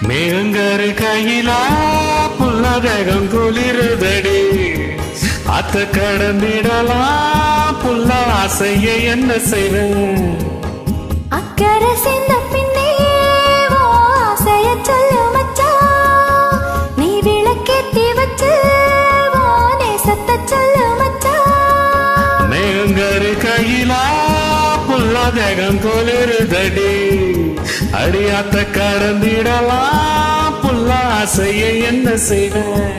மேகங்கரு கையிலா புல்லதகம் குளிருதடி அத்த கடந்திடலாம் புல்ல ஆசைய என்ன செய்வேன் அக்கறை சேர்ந்த பின்னே ஓ ஆசைய சொல்லு மச்சான் நீ விளக்கேத்தி வச்சு ஓ நேசத்தை சொல்லு மச்சான் மேகங்கரு கையிலா புல்லதகம் குளிருதடி அடியாத்த கடந்திடலாம் புல்ல ஆசைய என்ன செய்வேன்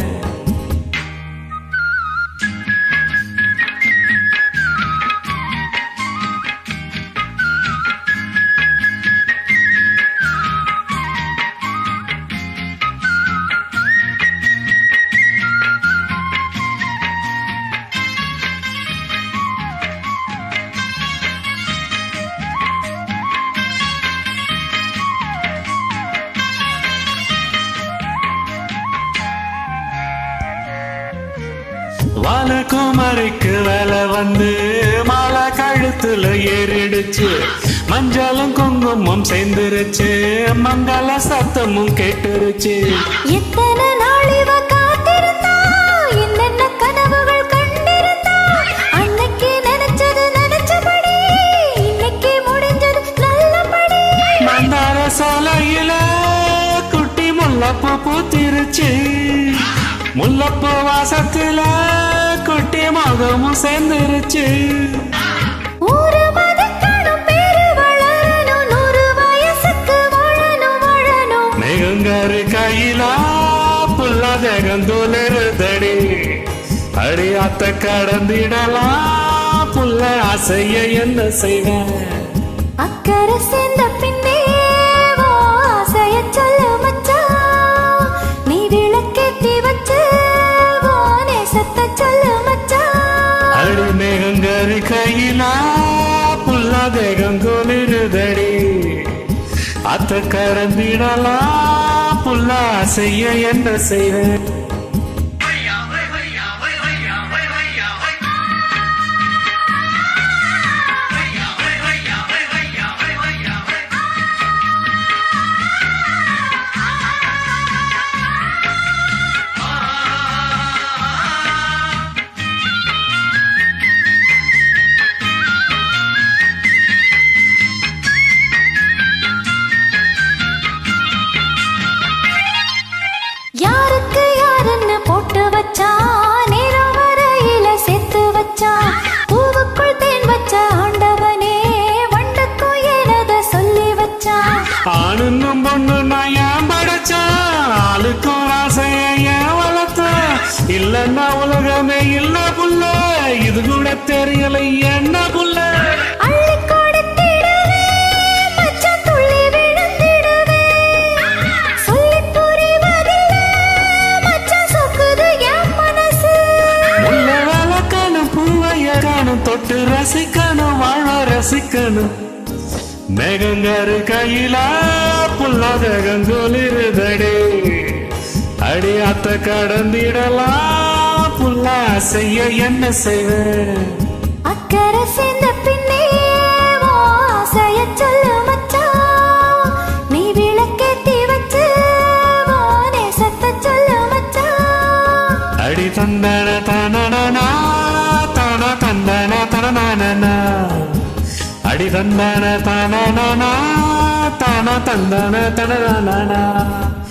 வாழக்குமரிக்கு வேலை வந்து மாலை கழுத்துல ஏறிடுச்சு மஞ்சளும் குங்குமம் சேர்ந்துருச்சு மங்கள சத்தமும் கேட்டுருச்சு எத்தனை நாள் இவ காத்திருந்தா என்னென்ன கனவுகள் கண்டிருந்தா அன்னைக்கு நினைச்சது நினைச்சபடி இன்னைக்கு முடிஞ்சது நல்லபடி மந்தார சாலையில குட்டி முல்லப்பூ பூத்திருச்சு முல்லப்பூ வாசத்துல குட்டி மகமும் சேர்ந்துருச்சு ஊரு மதிக்கணும் பேரு வளரணும் நூறு வயசுக்கு வாழணும் வாழணும் மேகங்காரு கையிலா புல்லாதகம் துளிருதடி அடியாத்த கடந்திடலாம் புல்ல ஆசைய என்ன செய்வேன் அக்கறை சேர்ந்த பின்னே ஓ ஆசைய சொல்லு மச்சான் நீ விளக்கேத்தி வச்சு ஓ நேசத்தை சொல்லு மச்சான் அடி மேகங்காரு கையிலா புல்லாதகம் குளிருதடி அத்த கடந்திடலாம் புல்ல ஆசைய என்ன செய்வேன் யாருக்கு யாருன்னு போட்டு வச்சான் நேரம் வரையில சேர்த்து வச்சான் பூவுக்குள் தேன் வச்ச ஆண்டவனே வண்டுக்கும் எனத சொல்லி வச்சான் ஆணுன்னும் பொண்ணு நான் ஏன் படைச்சான் ஆளுக்கும் ஆசைய ஏன் வளர்த்தேன் இல்லன்னா உலகமே இல்ல புள்ள இது கூட தெரியல என்ன புள்ள அள்ளி கொடுத்திடவே மச்சான் துள்ளி விழுந்திடவே சொல்லி புரிவதில்லை மச்சான் சொக்குது என் மனசு முள்ள வேலை காணும் பூவைய காணும் தொட்டு ரசிக்கணும் வாழ ரசிக்கணும் மேகங்காரு கையில புல்லாதகங்குளிருதடி அடி அத்த கடந்திடலாம் புல்ல செய்ய என்ன செய்வேன் அக்கறை சேர்ந்த பின்னே ஓ ஆசைய சொல்லு மச்சான் நீ விளக்கேத்தி வச்சு ஓ நேசத்தை சொல்லு மச்சான் அடி தந்தன தனனா தன தந்தன தனனா அடி தந்தன தனனா தன தந்தன தனனா